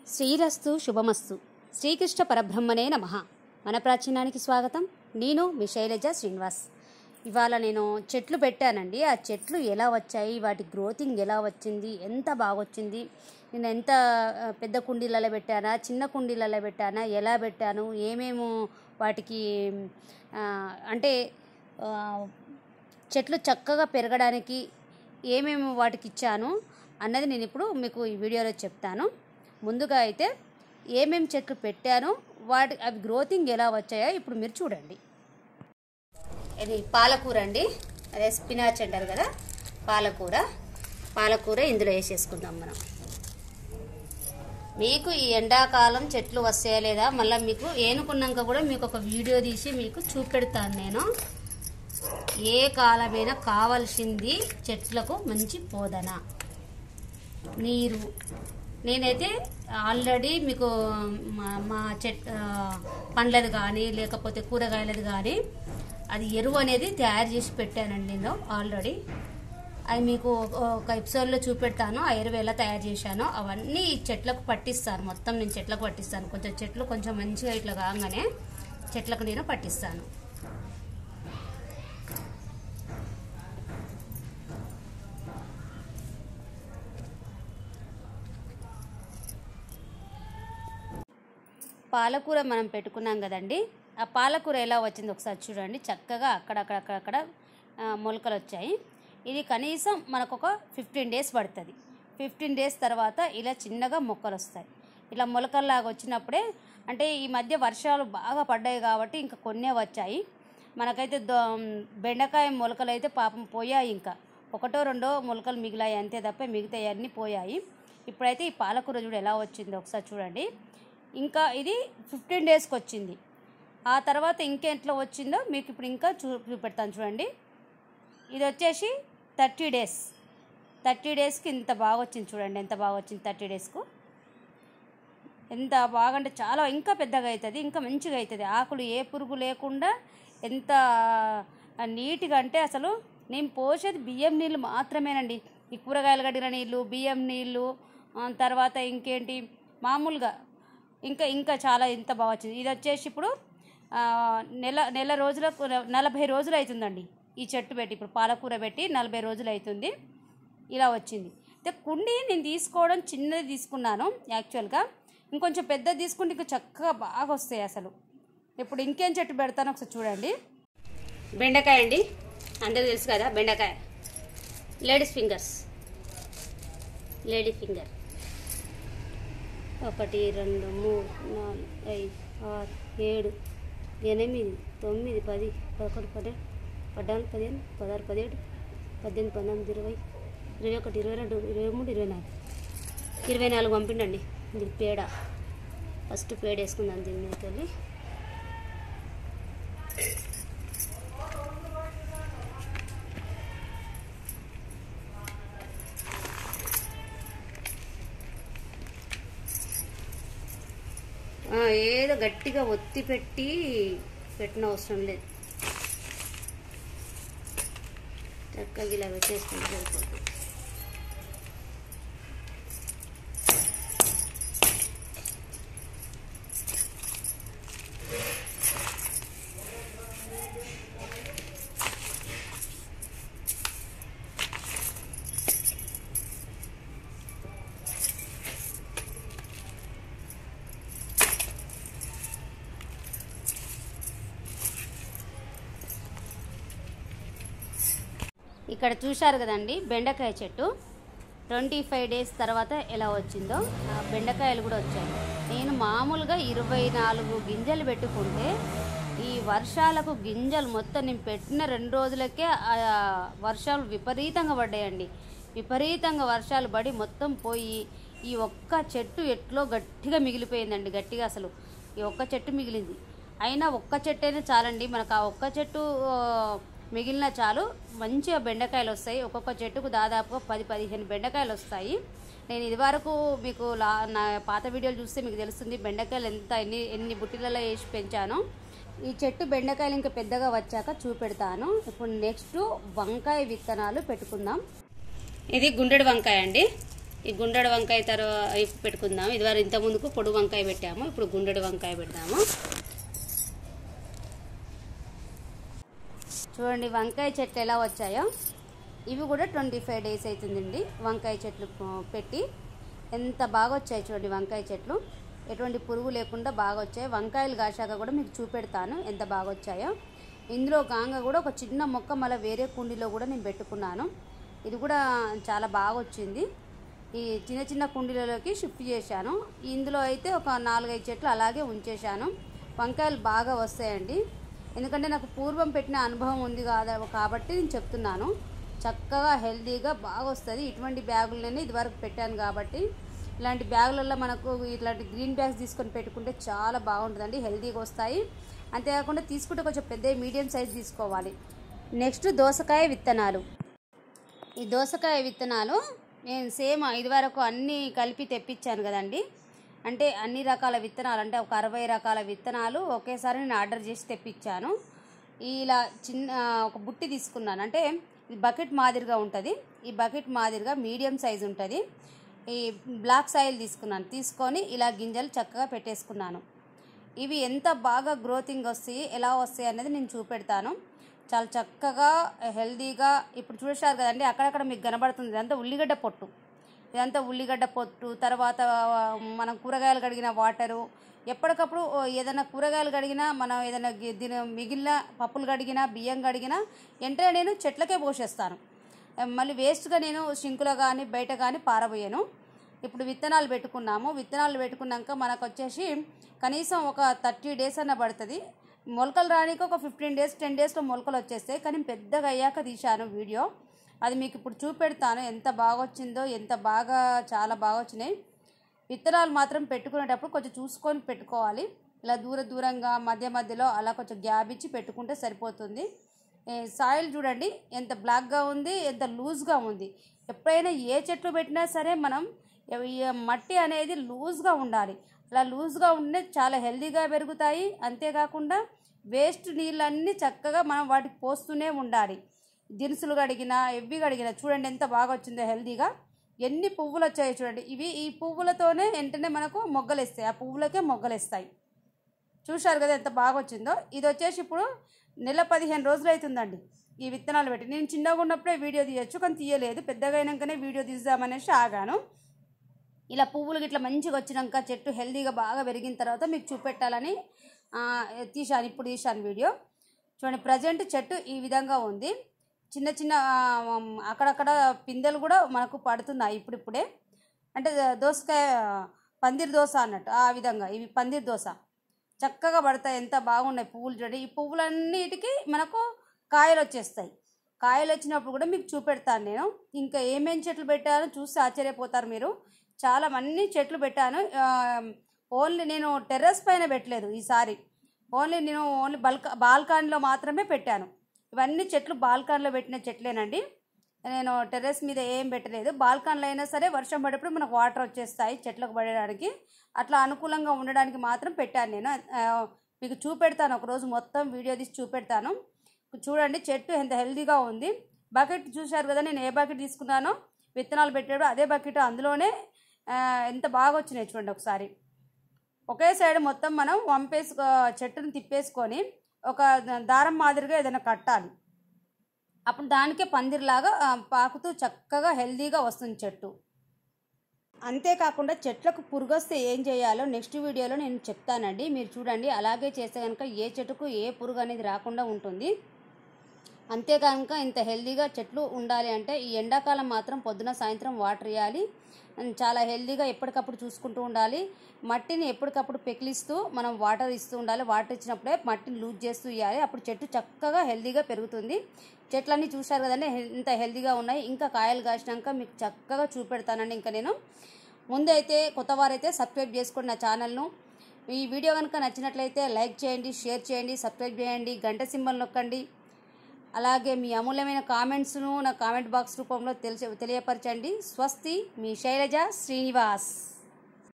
శ్రీరస్తు శుభమస్తు శ్రీకృష్ణ పరబ్రహ్మనే నమ మన ప్రాచీనానికి స్వాగతం నేను మీ శైలజ శ్రీనివాస్ ఇవాళ నేను చెట్లు పెట్టానండి ఆ చెట్లు ఎలా వచ్చాయి వాటి గ్రోతింగ్ ఎలా వచ్చింది ఎంత బాగా వచ్చింది నేను ఎంత ఆ, పెద్ద కుండీలలో పెట్టానా చిన్న కుండీలలో పెట్టానా ఎలా పెట్టాను ఏమేమో వాటికి ఆ, అంటే ఆ, చెట్లు చక్కగా పెరగడానికి ఏమేమి వాటికి ఇచ్చాను అన్నది నేను ఇప్పుడు మీకు ఈ వీడియోలో చెప్తాను ముందుగా అయితే ఏమేమి చెట్లు పెట్టాను వాటి అవి గ్రోతింగ్ ఎలా వచ్చాయో ఇప్పుడు మీరు చూడండి ఇది పాలకూర అండి అదే స్పినాచ్ అంటారు కదా పాలకూర పాలకూర ఇందులో వేసేసుకుందాం మనం మీకు ఈ ఎండాకాలం చెట్లు వస్తాయా లేదా మళ్ళీ మీకు ఏనుకున్నాక కూడా మీకు ఒక వీడియో తీసి మీకు చూపెడతాను నేను ఏ కాలమైనా కావాల్సింది చెట్లకు మంచి పోదన నీరు నేనైతే ఆల్రెడీ మీకు మా మా చెట్ ఆ, పండ్లది కానీ లేకపోతే కూరగాయలది కానీ అది ఎరువు అనేది తయారు చేసి పెట్టానండి నేను ఆల్రెడీ అది మీకు ఒక ఎపిసోడ్లో చూపెడతాను ఆ ఎరువు ఎలా తయారు చేశానో అవన్నీ ఈ చెట్లకు పట్టిస్తాను మొత్తం నేను చెట్లకు పట్టిస్తాను కొంచెం చెట్లు కొంచెం మంచిగా ఇట్లా కాగానే చెట్లకు నేను పట్టిస్తాను పాలకూర మనం పెట్టుకున్నాం కదండి ఆ పాలకూర ఎలా వచ్చింది ఒకసారి చూడండి చక్కగా అక్కడక్కడ అక్కడక్కడ ఆ, మొలకలు వచ్చాయి ఇది కనీసం మనకు ఒక ఫిఫ్టీన్ డేస్ పడుతుంది ఫిఫ్టీన్ డేస్ తర్వాత ఇలా చిన్నగా మొక్కలు వస్తాయి ఇలా మొలకల్లాగా వచ్చినప్పుడే అంటే ఈ మధ్య వర్షాలు బాగా పడ్డాయి కాబట్టి ఇంకా కొన్నే వచ్చాయి మనకైతే దో- బెండకాయ మొలకలు అయితే పాపం పోయాయి ఇంకా ఒకటో రెండో మొలకలు మిగిలాయి అంతే తప్ప మిగతాయి అన్నీ పోయాయి ఇప్పుడైతే ఈ పాలకూర చూడు ఎలా వచ్చిందో ఒకసారి చూడండి ఇంకా ఇది ఫిఫ్టీన్ డేస్కి వచ్చింది ఆ తర్వాత ఇంకెంట్లో వచ్చిందో మీకు ఇప్పుడు ఇంకా చూ చూపెడతాను చూడండి ఇది వచ్చేసి థర్టీ డేస్ థర్టీ డేస్కి ఇంత బాగా వచ్చింది చూడండి ఎంత బాగా వచ్చింది థర్టీ డేస్కు ఎంత బాగా అంటే చాలా ఇంకా పెద్దగా అవుతుంది ఇంకా మంచిగా అవుతుంది ఆకులు ఏ పురుగు లేకుండా ఎంత నీట్గా అంటే అసలు నేను పోసేది బియ్యం నీళ్ళు మాత్రమేనండి ఈ కూరగాయలు కడిగిన నీళ్ళు బియ్యం నీళ్ళు ఆ, తర్వాత ఇంకేంటి మామూలుగా ఇంకా ఇంకా చాలా ఇంత బాగా వచ్చింది ఇది వచ్చేసి ఇప్పుడు ఆ, నెల నెల రోజులకు నలభై రోజులు అవుతుందండి ఈ చెట్టు పెట్టి ఇప్పుడు పాలకూర పెట్టి నలభై రోజులు అవుతుంది ఇలా వచ్చింది అయితే కుండి నేను తీసుకోవడం చిన్నది తీసుకున్నాను యాక్చువల్గా ఇంకొంచెం పెద్దది తీసుకుంటే ఇంకా చక్కగా బాగా వస్తాయి అసలు ఇప్పుడు ఇంకేం చెట్టు పెడతానో ఒకసారి చూడండి బెండకాయ అండి అందరికి తెలుసు కదా బెండకాయ లేడీస్ ఫింగర్స్ లేడీ ఫింగర్ ఒకటి రెండు మూడు నాలుగు ఐదు ఆరు ఏడు ఎనిమిది తొమ్మిది పది పదకొండు పన్నెండు పద్నాలుగు పదిహేను పదహారు పదిహేడు పద్దెనిమిది పంతొమ్మిది ఇరవై ఇరవై ఒకటి ఇరవై రెండు ఇరవై మూడు ఇరవై నాలుగు ఇరవై నాలుగు పంపిండండి ఇది పేడ ఫస్ట్ పేడ వేసుకుందాం దీని మీదకి వెళ్ళి ఆ, ఏదో గట్టిగా ఒత్తి పెట్టి పెట్టిన అవసరం లేదు చక్కగా ఇలా పెట్టేసుకుంటే సరిపోతుంది ఇక్కడ చూశారు కదండి బెండకాయ చెట్టు ట్వంటీ ఫైవ్ డేస్ తర్వాత ఎలా వచ్చిందో ఆ బెండకాయలు కూడా వచ్చాయి నేను మామూలుగా ఇరవై నాలుగు గింజలు పెట్టుకుంటే ఈ వర్షాలకు గింజలు మొత్తం నేను పెట్టిన రెండు రోజులకే ఆ వర్షాలు విపరీతంగా పడ్డాయండి విపరీతంగా వర్షాలు పడి మొత్తం పోయి ఈ ఒక్క చెట్టు ఎట్లో గట్టిగా మిగిలిపోయిందండి గట్టిగా అసలు ఈ ఒక్క చెట్టు మిగిలింది అయినా ఒక్క చెట్టు అయినా చాలండి మనకు ఆ ఒక్క చెట్టు ఆ, మిగిలిన చాలు మంచిగా బెండకాయలు వస్తాయి ఒక్కొక్క చెట్టుకు దాదాపుగా పది పదిహేను బెండకాయలు వస్తాయి నేను ఇదివరకు మీకు లా నా పాత వీడియోలు చూస్తే మీకు తెలుస్తుంది బెండకాయలు ఎంత ఎన్ని ఎన్ని బుట్టిలలో వేసి పెంచానో ఈ చెట్టు బెండకాయలు ఇంకా పెద్దగా వచ్చాక చూపెడతాను ఇప్పుడు నెక్స్ట్ వంకాయ విత్తనాలు పెట్టుకుందాం ఇది గుండెడు వంకాయ అండి ఈ గుండెడు వంకాయ తర్వాత పెట్టుకుందాం ఇదివరకు ఇంత ముందుకు పొడు వంకాయ పెట్టాము ఇప్పుడు గుండెడు వంకాయ పెడదాము చూడండి వంకాయ చెట్లు ఎలా వచ్చాయో ఇవి కూడా ట్వంటీ ఫైవ్ డేస్ అవుతుందండి వంకాయ చెట్లు ఆ, పెట్టి ఎంత బాగా వచ్చాయి చూడండి వంకాయ చెట్లు ఎటువంటి పురుగు లేకుండా బాగా వచ్చాయి వంకాయలు కాశాక కూడా మీకు చూపెడతాను ఎంత బాగా వచ్చాయో ఇందులో గాంగ కూడా ఒక చిన్న మొక్క మళ్ళీ వేరే కుండీలో కూడా నేను పెట్టుకున్నాను ఇది కూడా చాలా బాగా వచ్చింది ఈ చిన్న చిన్న కుండీలలోకి షిఫ్ట్ చేశాను ఇందులో అయితే ఒక నాలుగైదు చెట్లు అలాగే ఉంచేశాను వంకాయలు బాగా వస్తాయండి ఎందుకంటే నాకు పూర్వం పెట్టిన అనుభవం ఉంది కాదా కాబట్టి నేను చెప్తున్నాను చక్కగా హెల్తీగా బాగా వస్తుంది ఇటువంటి బ్యాగులనే ఇదివరకు పెట్టాను కాబట్టి ఇలాంటి బ్యాగులలో మనకు ఇట్లాంటి గ్రీన్ బ్యాగ్స్ తీసుకొని పెట్టుకుంటే చాలా బాగుంటుందండి హెల్తీగా వస్తాయి అంతేకాకుండా తీసుకుంటే కొంచెం పెద్ద మీడియం సైజ్ తీసుకోవాలి నెక్స్ట్ దోసకాయ విత్తనాలు ఈ దోసకాయ విత్తనాలు నేను సేమ్ ఇదివరకు అన్నీ కలిపి తెప్పించాను కదండి అంటే అన్ని రకాల విత్తనాలు అంటే ఒక అరవై రకాల విత్తనాలు ఒకేసారి నేను ఆర్డర్ చేసి తెప్పించాను ఇలా చిన్న ఒక బుట్టి తీసుకున్నాను అంటే ఇది బకెట్ మాదిరిగా ఉంటుంది ఈ బకెట్ మాదిరిగా మీడియం సైజ్ ఉంటుంది ఈ బ్లాక్ సాయిల్ తీసుకున్నాను తీసుకొని ఇలా గింజలు చక్కగా పెట్టేసుకున్నాను ఇవి ఎంత బాగా గ్రోతింగ్ వస్తాయి ఎలా వస్తాయి అనేది నేను చూపెడతాను చాలా చక్కగా హెల్దీగా ఇప్పుడు చూసారు కదండి అక్కడక్కడ మీకు కనబడుతుంది ఇదంతా ఉల్లిగడ్డ పొట్టు ఇదంతా ఉల్లిగడ్డ పొట్టు తర్వాత మనం కూరగాయలు కడిగిన వాటరు ఎప్పటికప్పుడు ఏదైనా కూరగాయలు కడిగినా మనం ఏదైనా గి- దీని మిగిలిన పప్పులు కడిగినా బియ్యం కడిగినా వెంటనే నేను చెట్లకే పోసేస్తాను మళ్ళీ వేస్ట్గా నేను సింకులో కానీ బయట కానీ పారబోయాను ఇప్పుడు విత్తనాలు పెట్టుకున్నాము విత్తనాలు పెట్టుకున్నాక మనకు వచ్చేసి కనీసం ఒక థర్టీ డేస్ అన్న పడుతుంది మొలకలు రానికి ఒక ఫిఫ్టీన్ డేస్ టెన్ డేస్లో మొలకలు వచ్చేస్తాయి కానీ పెద్దగా అయ్యాక తీశాను వీడియో అది మీకు ఇప్పుడు చూపెడతాను ఎంత బాగా వచ్చిందో ఎంత బాగా చాలా బాగా వచ్చినాయి విత్తనాలు మాత్రం పెట్టుకునేటప్పుడు కొంచెం చూసుకొని పెట్టుకోవాలి ఇలా దూర దూరంగా మధ్య మధ్యలో అలా కొంచెం గ్యాప్ ఇచ్చి పెట్టుకుంటే సరిపోతుంది ఏ, సాయిల్ చూడండి ఎంత బ్లాక్గా ఉంది ఎంత లూజ్గా ఉంది ఎప్పుడైనా ఏ చెట్లు పెట్టినా సరే మనం ఎవ- ఈ మట్టి అనేది లూజ్గా ఉండాలి అలా లూజ్గా ఉంటే చాలా హెల్తీగా పెరుగుతాయి అంతేకాకుండా వేస్ట్ నీళ్ళన్నీ చక్కగా మనం వాటికి పోస్తూనే ఉండాలి దినుసులు కడిగినా ఎవ్వి కడిగినా చూడండి ఎంత బాగా వచ్చిందో హెల్తీగా ఎన్ని పువ్వులు వచ్చాయో చూడండి ఇవి ఈ పువ్వులతోనే వెంటనే మనకు మొగ్గలు ఇస్తాయి ఆ పువ్వులకే మొగ్గలు ఇస్తాయి చూశారు కదా ఎంత బాగా వచ్చిందో ఇది వచ్చేసి ఇప్పుడు నెల పదిహేను రోజులు అవుతుందండి ఈ విత్తనాలు పెట్టి నేను చిన్నగా ఉన్నప్పుడే వీడియో తీయొచ్చు కానీ తీయలేదు పెద్దగా అయినాకనే వీడియో తీద్దామనేసి ఆగాను ఇలా పువ్వులు గిట్లా మంచిగా వచ్చినాక చెట్టు హెల్తీగా బాగా పెరిగిన తర్వాత మీకు చూపెట్టాలని ఆ, తీశాను ఇప్పుడు తీశాను వీడియో చూడండి ప్రజెంట్ చెట్టు ఈ విధంగా ఉంది చిన్న చిన్న ఆ, అక్కడక్కడ పిందెలు కూడా మనకు పడుతున్నాయి ఇప్పుడిప్పుడే అంటే దోసకాయ పందిరి దోశ అన్నట్టు ఆ విధంగా ఇవి పందిరి దోశ చక్కగా పడతాయి ఎంత బాగున్నాయి పువ్వులు చూడండి ఈ పువ్వులన్నిటికీ మనకు కాయలు వచ్చేస్తాయి కాయలు వచ్చినప్పుడు కూడా మీకు చూపెడతాను నేను ఇంకా ఏమేం చెట్లు పెట్టానో చూసి ఆశ్చర్యపోతారు మీరు చాలా అన్ని చెట్లు పెట్టాను ఆ, ఓన్లీ నేను టెర్రస్ పైన పెట్టలేదు ఈసారి ఓన్లీ నేను ఓన్లీ బల్క బాల్కానీలో మాత్రమే పెట్టాను ఇవన్నీ చెట్లు బాల్కానీలో పెట్టిన చెట్లేనండి నేను టెర్రస్ మీద ఏం పెట్టలేదు బాల్కాన్లో అయినా సరే వర్షం పడేప్పుడు మనకు వాటర్ వచ్చేస్తాయి చెట్లకు పడడానికి అట్లా అనుకూలంగా ఉండడానికి మాత్రం పెట్టాను నేను ఆ, మీకు చూపెడతాను ఒకరోజు మొత్తం వీడియో తీసి చూపెడతాను చూడండి చెట్టు ఎంత హెల్తీగా ఉంది బకెట్ చూశారు కదా నేను ఏ బకెట్ తీసుకున్నానో విత్తనాలు పెట్టాడు అదే బకెట్ అందులోనే ఆ, ఎంత బాగా వచ్చినాయి చూడండి ఒకసారి ఒకే సైడ్ మొత్తం మనం వంపేసుకో చెట్టును తిప్పేసుకొని ఒక దారం మాదిరిగా ఏదైనా కట్టాలి అప్పుడు దానికే పందిరిలాగా ఆ, పాకుతూ చక్కగా హెల్తీగా వస్తుంది చెట్టు అంతేకాకుండా చెట్లకు పురుగొస్తే ఏం చేయాలో నెక్స్ట్ వీడియోలో నేను చెప్తానండి మీరు చూడండి అలాగే చేస్తే కనుక ఏ చెట్టుకు ఏ పురుగు అనేది రాకుండా ఉంటుంది అంతే కనుక ఇంత హెల్దీగా చెట్లు ఉండాలి అంటే ఈ ఎండాకాలం మాత్రం పొద్దున సాయంత్రం వాటర్ ఇవ్వాలి అండ్ చాలా హెల్దీగా ఎప్పటికప్పుడు చూసుకుంటూ ఉండాలి మట్టిని ఎప్పటికప్పుడు పెకిలిస్తూ మనం వాటర్ ఇస్తూ ఉండాలి వాటర్ ఇచ్చినప్పుడే మట్టిని లూజ్ చేస్తూ ఇవ్వాలి అప్పుడు చెట్టు చక్కగా హెల్దీగా పెరుగుతుంది చెట్లన్నీ చూశారు కదండి హె- ఇంత హెల్దీగా ఉన్నాయి ఇంకా కాయలు కాసినాక మీకు చక్కగా చూపెడతానండి ఇంకా నేను ముందైతే కొత్త వారైతే సబ్స్క్రైబ్ చేసుకోండి నా ఛానల్ను ఈ వీడియో కనుక నచ్చినట్లయితే లైక్ చేయండి షేర్ చేయండి సబ్స్క్రైబ్ చేయండి గంట సింబల్ నొక్కండి అలాగే మీ అమూల్యమైన కామెంట్స్ను నా కామెంట్ బాక్స్ రూపంలో తెలిసి తెలియపరచండి స్వస్తి మీ శైలజ శ్రీనివాస్